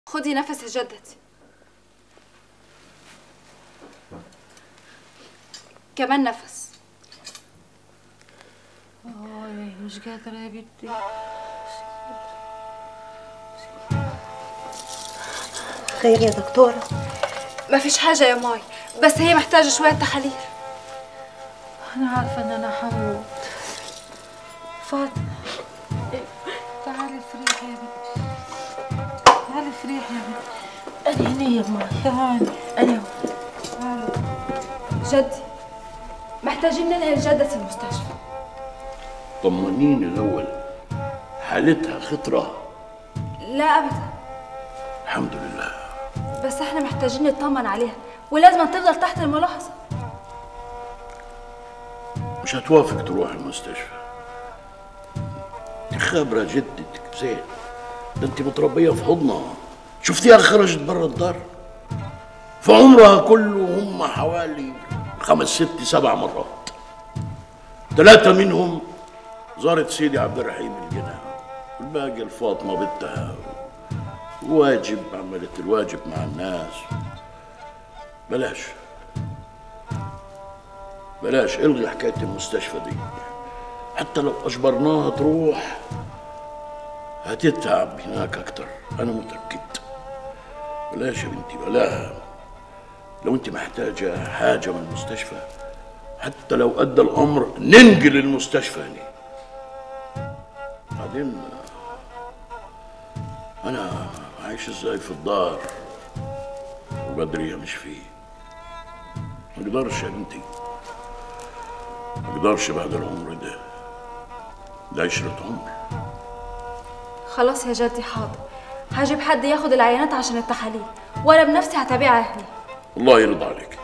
خدي نفس يا جدتي كمان نفس أوي مش قادرة يا بنتي خير يا دكتورة ما فيش حاجة يا ماي بس هي محتاجة شوية تحاليل أنا عارفة إن أنا حموت فاطمة تعالي فريحي يا بنتي تعالي فريحي يا بنتي أنا هنا يا ماي تعالي أنا هو. تعالي جدي محتاجين ننقل جدتي المستشفى طمنيني الأول حالتها خطرة لا أبدا الحمد لله بس احنا محتاجين نطمن عليها ولازم تفضل تحت الملاحظة مش هتوافق تروح المستشفى انت خابرة جدتك زين ده انت متربية في حضنها شفتيها خرجت برا الدار في عمرها كله هم حوالي خمس ست سبع مرات ثلاثة منهم زارت سيدي عبد الرحيم الجنة والباقي الفاطمة بنتها واجب عملت الواجب مع الناس بلاش بلاش الغي حكاية المستشفى دي حتى لو أجبرناها تروح هتتعب هناك أكتر أنا متأكد بلاش يا بنتي بلاها لو أنت محتاجة حاجة من المستشفى حتى لو أدى الأمر ننقل المستشفى هنا بعدين أنا عايش إزاي في الدار وبدرية مش فيه ما اقدرش يا بنتي ما اقدرش بعد العمر ده ده عشرة عمر خلاص يا جدي حاضر هجيب حد ياخد العينات عشان التحاليل وانا بنفسي هتابعها هنا الله يرضى عليك